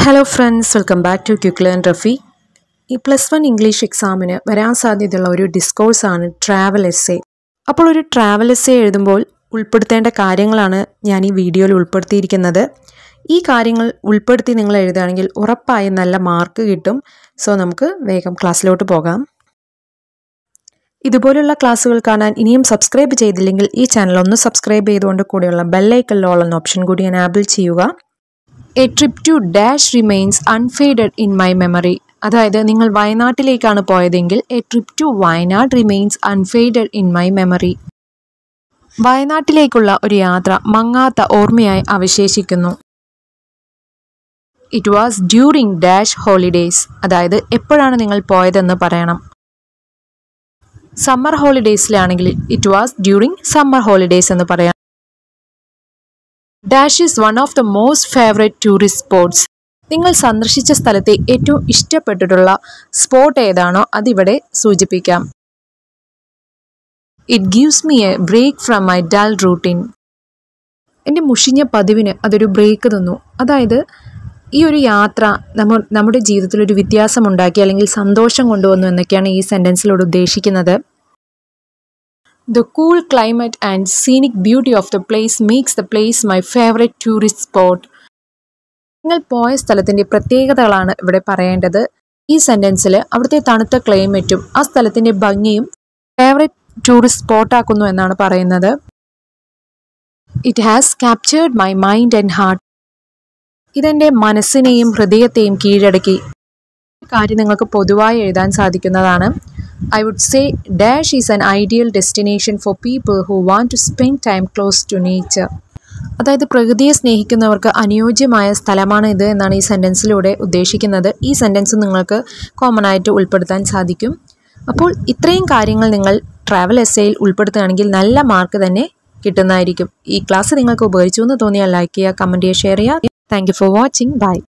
Hello friends welcome back to ക്യുക്ലൻ റഫി ഈ പ്ലസ് വൺ ഇംഗ്ലീഷ് എക്സാമിന് വരാൻ സാധ്യതയുള്ള ഒരു ഡിസ്കോഴ്സാണ് ട്രാവൽ എസ്സേ അപ്പോൾ ഒരു ട്രാവൽ എസ്സേ എഴുതുമ്പോൾ ഉൾപ്പെടുത്തേണ്ട കാര്യങ്ങളാണ് ഞാൻ ഈ വീഡിയോയിൽ ഉൾപ്പെടുത്തിയിരിക്കുന്നത് ഈ കാര്യങ്ങൾ ഉൾപ്പെടുത്തി നിങ്ങൾ എഴുതുകയാണെങ്കിൽ ഉറപ്പായും നല്ല മാർക്ക് കിട്ടും സോ നമുക്ക് വേഗം ക്ലാസ്സിലോട്ട് പോകാം ഇതുപോലുള്ള ക്ലാസ്സുകൾ കാണാൻ ഇനിയും സബ്സ്ക്രൈബ് ചെയ്തില്ലെങ്കിൽ ഈ ചാനൽ ഒന്ന് സബ്സ്ക്രൈബ് ചെയ്തുകൊണ്ട് കൂടെയുള്ള ബെല്ലൈക്കൽ ഓൾ എന്ന ഓപ്ഷൻ കൂടി എനാബിൾ ചെയ്യുക a trip to dash remains unfaded in my memory അതായത് നിങ്ങൾ വയനാട്ടിലേക്കാണ് പോയതെങ്കിൽ a trip to Wayanad remains unfaded in my memory വയനാട്ടിലേക്കുള്ള ഒരു യാത്ര മങ്ങാത്ത ഓർമ്മയായി അവശേഷിക്കുന്നു it was during dash holidays അതായത് എപ്പോഴാണ് നിങ്ങൾ പോയതെന്ന് പറയണം സമ്മർ ഹോളിഡേയ്സിലാണെങ്കിൽ it was during summer holidays എന്ന് പറയാം dash is one of the most favourite tourist spots നിങ്ങൾ സന്ദർശിച്ച സ്ഥലത്തെ ഏറ്റവും ഇഷ്ടപ്പെട്ടിട്ടുള്ള സ്പോട്ട് ഏതാണോ അതിവിടെ സൂചിപ്പിക്കാം it gives me a break from my dull routine എൻ്റെ മുഷിഞ്ഞ പതിവിന് അതൊരു ബ്രേക്ക് തന്നു അതായത് ഈ ഒരു യാത്ര നമ്മൾ നമ്മുടെ ജീവിതത്തിൽ ഒരു വ്യത്യാസം ഉണ്ടാക്കി അല്ലെങ്കിൽ സന്തോഷം കൊണ്ടുവന്നു എന്നൊക്കെയാണ് ഈ സെൻറ്റൻസിലൂടെ ഉദ്ദേശിക്കുന്നത് The cool climate and scenic beauty of the place makes the place my favorite tourist spot. നിങ്ങൾ പോയ സ്ഥലത്തിൻ്റെ പ്രത്യേകതകളാണ് ഇവിടെ പറയേണ്ടത് ഈ സെൻറ്റൻസിൽ അവിടുത്തെ തണുത്ത ക്ലൈമറ്റും ആ സ്ഥലത്തിൻ്റെ ഭംഗിയും ഫേവറേറ്റ് ടൂറിസ്റ്റ് സ്പോട്ടാക്കുന്നു എന്നാണ് പറയുന്നത് it has captured my mind and heart ഇതെൻ്റെ മനസ്സിനെയും ഹൃദയത്തെയും കീഴടക്കി കാര്യം നിങ്ങൾക്ക് പൊതുവായി എഴുതാൻ സാധിക്കുന്നതാണ് I would say dash is an ideal destination for people who want to spend time close to nature അതായത് പ്രകൃതിയെ സ്നേഹിക്കുന്നവർക്ക് അനുയോജ്യമായ സ്ഥലമാണ് ഇത് എന്നാണ് ഈ സെൻറ്റൻസിലൂടെ ഉദ്ദേശിക്കുന്നത് ഈ സെൻറ്റൻസ് നിങ്ങൾക്ക് കോമൺ ആയിട്ട് ഉൾപ്പെടുത്താൻ സാധിക്കും അപ്പോൾ ഇത്രയും കാര്യങ്ങൾ നിങ്ങൾ ട്രാവൽ എസ്സേയിൽ ഉൾപ്പെടുത്തുകയാണെങ്കിൽ നല്ല മാർക്ക് തന്നെ കിട്ടുന്നതായിരിക്കും ഈ ക്ലാസ് നിങ്ങൾക്ക് ഉപകരിച്ചു എന്ന് തോന്നിയാൽ ലൈക്ക് ചെയ്യുക കമൻറ്റ് ചെയ്യുക ഷെയർ ചെയ്യുക thank you for watching by